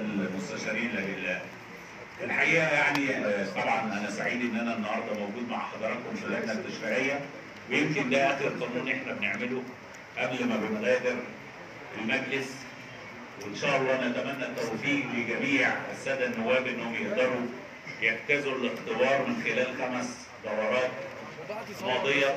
المستشارين لله الحقيقه يعني آه، طبعا انا سعيد ان انا النهارده موجود مع حضراتكم في اللجنه التشريعيه ويمكن ده اخر قانون احنا بنعمله قبل ما بنغادر المجلس وان شاء الله نتمنى التوفيق لجميع الساده النواب انهم يقدروا يجتازوا الاختبار من خلال خمس دورات ماضيه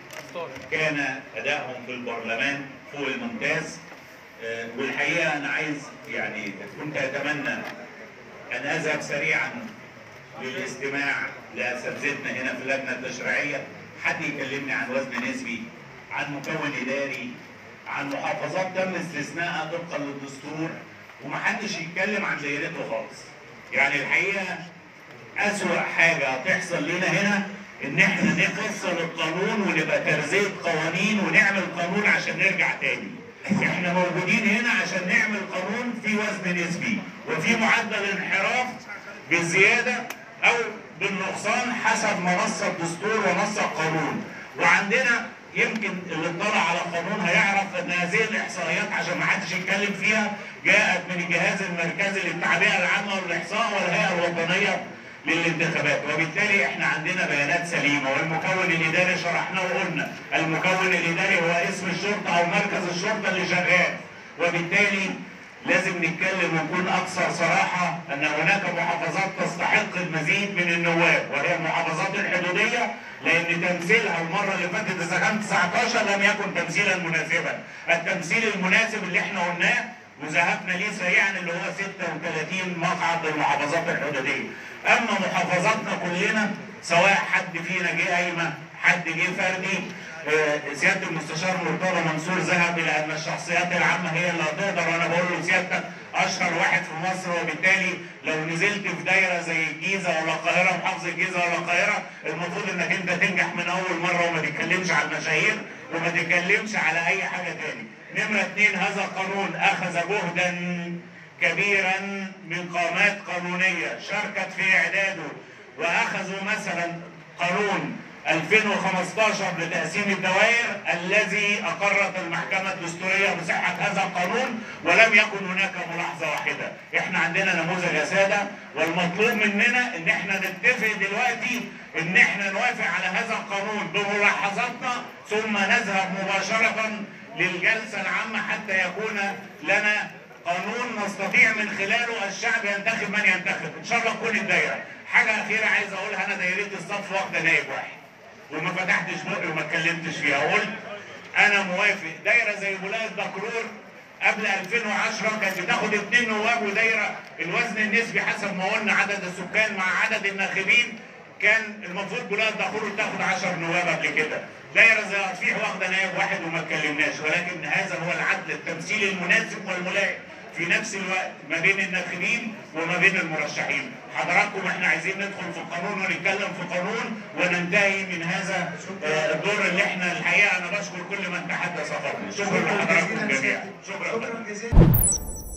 كان ادائهم في البرلمان فوق الممتاز آه، والحقيقه انا عايز يعني كنت اتمنى ان اذهب سريعا للاستماع لاساتذتنا هنا في اللجنه التشريعيه حد يكلمني عن وزن نسبي عن مكون اداري عن محافظات تم استثنائها طبقا للدستور ومحدش يتكلم عن دايرته خالص يعني الحقيقه أسوأ حاجة هتحصل لنا هنا إن إحنا نكسر القانون ونبقى ترزية قوانين ونعمل قانون عشان نرجع تاني. إحنا موجودين هنا عشان نعمل قانون في وزن نسبي وفي معدل انحراف بالزيادة أو بالنقصان حسب ما نص الدستور ونص القانون. وعندنا يمكن اللي اطلع على القانون هيعرف ان هذه الاحصائيات عشان ما حدش يتكلم فيها جاءت من الجهاز المركزي للتعبئه العامه والاحصاء والهيئه الوطنيه للانتخابات وبالتالي احنا عندنا بيانات سليمه والمكون الاداري شرحناه وقلنا المكون الاداري هو اسم الشرطه او مركز الشرطه اللي شغال وبالتالي لازم نتكلم ونكون اكثر صراحه ان هناك محافظات تستحق المزيد من النواب وهي المحافظات الحدوديه لان تمثيلها المره اللي فاتت اذا كان 19 لم يكن تمثيلا مناسبا التمثيل المناسب اللي احنا قلناه وذهبنا ليه سريعا اللي هو 36 مقعد للمحافظات الحدوديه اما محافظاتنا كلنا سواء حد فينا جه قايمه حد جه فردي آه، سياده المستشار مرتضى منصور ذهب الى ان الشخصيات العامه هي اللي هتقدر وانا بقول له سيادتك اشهر واحد في مصر وبالتالي لو نزلت في دايره زي الجيزه ولا القاهره محافظه الجيزه ولا القاهره المفروض انك انت تنجح من اول مره وما تتكلمش على المشاهير وما تتكلمش على اي حاجه تاني. نمره اثنين هذا القانون اخذ جهدا كبيرا من قامات قانونيه شاركت في اعداده واخذوا مثلا قانون 2015 لتقسيم الدوائر الذي اقرت المحكمه الدستوريه بصحه هذا القانون ولم يكن هناك ملاحظه واحده، احنا عندنا نموذج يا ساده والمطلوب مننا ان احنا نتفق دلوقتي ان احنا نوافق على هذا القانون بملاحظاتنا ثم نذهب مباشره للجلسه العامه حتى يكون لنا قانون نستطيع من خلاله الشعب ينتخب من ينتخب، ان شاء الله تكون الدايره. حاجه اخيره عايز اقولها انا دايرتي الصف واخده نائب واحد. وما فتحتش بقي وما اتكلمتش فيها قلت انا موافق دايره زي ولايه دكرور قبل 2010 كانت بتاخد اثنين نواب ودايره الوزن النسبي حسب ما قلنا عدد السكان مع عدد الناخبين كان المفروض ولايه دكرور تاخد 10 نواب قبل كده دايره زي اطفيح واخده نائب واحد وما اتكلمناش ولكن هذا هو العدل التمثيل المناسب والملائم في نفس الوقت ما بين الناخبين وما بين المرشحين حضراتكم احنا عايزين ندخل في القانون ونتكلم في قانون وننتهي من هذا آه، الدور اللي احنا الحقيقه انا بشكر كل من تحدث قبل شكرا لحضراتكم جميعا شكرا شكرا جزيلا